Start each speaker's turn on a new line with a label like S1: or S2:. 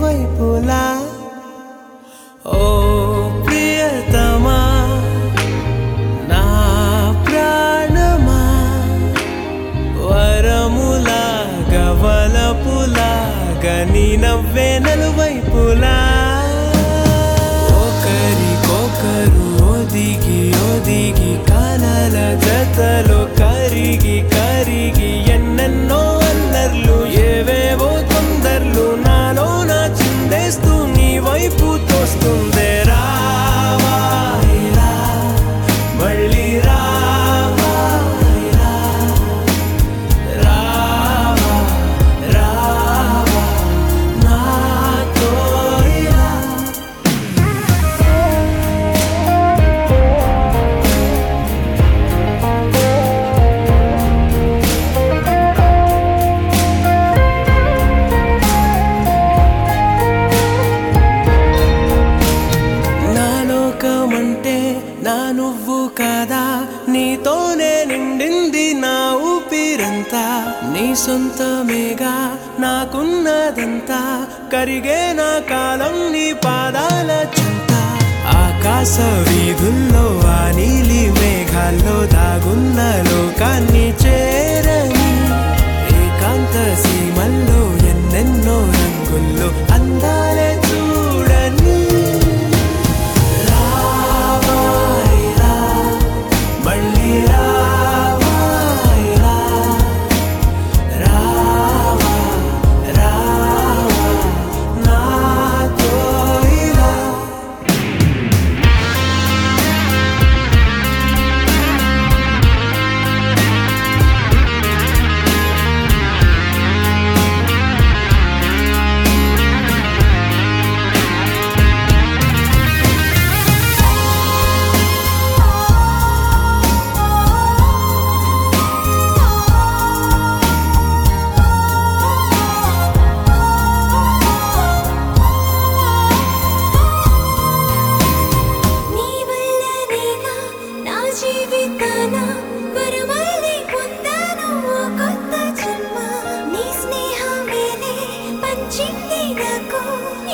S1: వైపులా ఓ ప్రియతమా నా ప్రాణమా వరములాగా వలపులాగా నీ నవ్వే నలువైపులా ఒకరికొకరు ఒదిగి ఒదిగి కలల జతలో కరిగి కరిగి ఎన్నెన్నో అల్లర్లు ఏవేవో తొందర్లు నాలో నా చిందేస్తూ నీ వైపు తోస్తుందే రావా ఇలా, మళ్ళీ రావా ఇలా, రావా రావా నాతో ఇలా నా లోకమంటే నా నువ్వు కాదా నీతోనే నిండింది నా ఊపిరంతా నీ సొంతమేగా నాకున్నదంతా కరిగే నా కాలం నీ పాదాల చింత ఆకాశ వీధుల్లో ఆ నీలి మేఘాల్లో దాగున్న లోకాన్ని చేరని ఏకాంత సీమల్లో ఎన్నెన్నో రంగుల్లో అందాలే చూడని రావా ఇలా, మళ్ళీ రావా ఇలా, రావా, రావా నాతో ఇలా.
S2: నీ వల్లనేగా నా జీవితాన వరమల్లి పొందాను ఓ కొత్త జన్మ నీ స్నేహమేనే పంచింది నాకు